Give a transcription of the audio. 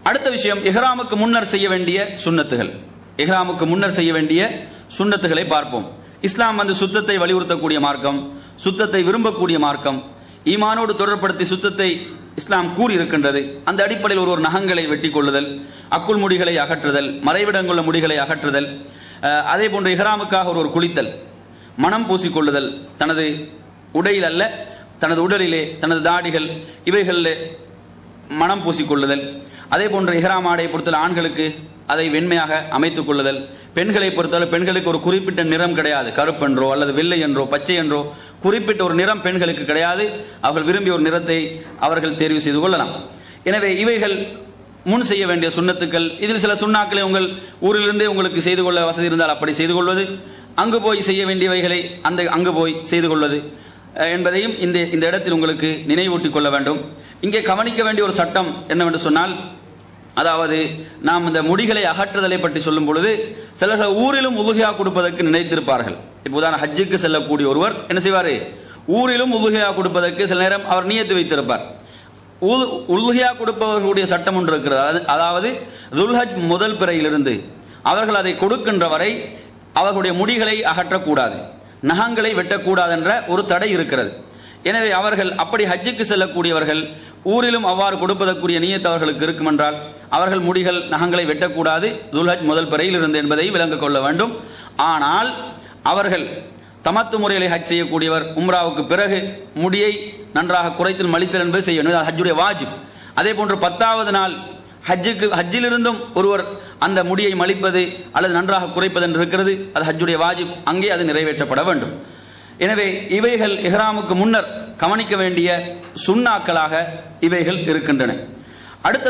அடுத்த விஷயம் இஹ்ராமுக்கு முன்னர் செய்ய வேண்டிய சுன்னத்துகள் இஹ்ராமுக்கு முன்னர் செய்ய வேண்டிய சுன்னத்துகளை பார்ப்போம் இஸ்லாம் வந்து சுத்தத்தை வலியுறுத்தக்கூடிய மார்க்கம் சுத்தத்தை விரும்பக்கூடிய மார்க்கம் ஈமானோடு தொடர்படுத்தி சுத்தத்தை இஸ்லாம் கூறியிருக்கின்றது அந்த அடிப்படையில் ஒரு ஒரு நகங்களை வெட்டி கொள்ளுதல் அக்குள் முடிகளை அகற்றுதல் மறைவிடங்குள்ள முடிகளை அகற்றுதல் அஹ், அதே போன்று இஹ்ராமுக்காக ஒரு ஒரு குளித்தல் மனம் பூசிக்கொள்ளுதல் தனது உடையில் அல்ல தனது உடலிலே தனது தாடிகள் இவைகளில் மனம் பூசிக்கொள்ளுதல் அதே போன்ற இஹ்ராம் ஆடையை பொறுத்தவரை ஆண்களுக்கு அதை வெண்மையாக அமைத்துக் கொள்ளுதல் பெண்களை பொறுத்தவரை பெண்களுக்கு ஒரு குறிப்பிட்ட நிறம் கிடையாது கருப்பென்றோ அல்லது வெள்ளை என்றோ பச்சை என்றோ குறிப்பிட்ட ஒரு நிறம் பெண்களுக்கு கிடையாது அவர்கள் விரும்பிய ஒரு நிறத்தை அவர்கள் தேர்வு செய்து கொள்ளலாம் எனவே இவைகள் முன் செய்ய வேண்டிய சுண்ணத்துக்கள் இதில் சில சுண்ணாக்களை உங்கள் ஊரிலிருந்தே உங்களுக்கு செய்து கொள்ள வசதி இருந்தால் அப்படி செய்து கொள்வது அங்கு போய் செய்ய வேண்டியவைகளை அந்த அங்கு போய் செய்து கொள்வது அஹ், என்பதையும் இந்த இந்த இடத்தில் உங்களுக்கு நினைவூட்டிக் கொள்ள வேண்டும் இங்கே கவனிக்க வேண்டிய ஒரு சட்டம் என்னவென்று சொன்னால் அதாவது நாம் இந்த முடிகளை அகற்றுதலை பற்றி சொல்லும் பொழுது சிலர்கள் ஊரிலும் உதுகையா கொடுப்பதற்கு நினைத்திருப்பார்கள் இப்போ உதாரணம் ஹஜ்ஜுக்கு செல்லக்கூடிய ஒருவர் என்ன செய்வார் ஊரிலும் உதுகையா கொடுப்பதற்கு சில நேரம் அவர் நியத்து வைத்திருப்பார் உல்- உல்ஹியா கொடுப்பவர்களுடைய சட்டம் ஒன்று இருக்கிறது அது- அதாவது துல்ஹஜ் முதல் பிறையிலிருந்து அவர்கள் அதை கொடுக்கின்ற வரை அவர்களுடைய முடிகளை அகற்றக்கூடாது நகங்களை வெட்டக்கூடாது என்ற ஒரு தடை இருக்கிறது எனவே அவர்கள் அப்படி ஹஜ்ஜுக்கு செல்லக்கூடியவர்கள் ஊரிலும் அவ்வாறு கொடுப்பதற்குரிய நியத்து அவர்களுக்கு இருக்கும் என்றால் அவர்கள் முடிகள் நகங்களை வெட்டக்கூடாது துல்ஹஜ் முதல் பிறையில் இருந்து என்பதை விளங்கிக் கொள்ள வேண்டும் ஆனால் அவர்கள் தமத்து முறையில் ஹஜ் செய்யக்கூடியவர் உம்ராவுக்கு பிறகு முடியை நன்றாக குறைத்து மலித்தல் என்பது செய்ய வேண்டும் அது ஹஜ்ஜுடைய வாஜிப் அதே போன்று பத்தாவது நாள் ஹஜ்ஜுக்கு ஹஜ்ஜிலிருந்தும் ஒருவர் அந்த முடியை மலிப்பது அல்லது நன்றாக குறைப்பது என்று இருக்கிறது அது ஹஜ்ஜுடைய வாஜிப் அங்கே அது நிறைவேற்றப்பட வேண்டும் எனவே இவைகள் இஹ்ராமுக்கு முன்னர் கவனிக்க வேண்டிய சுண்ணாக்களாக இவைகள் இருக்கின்றன அடுத்த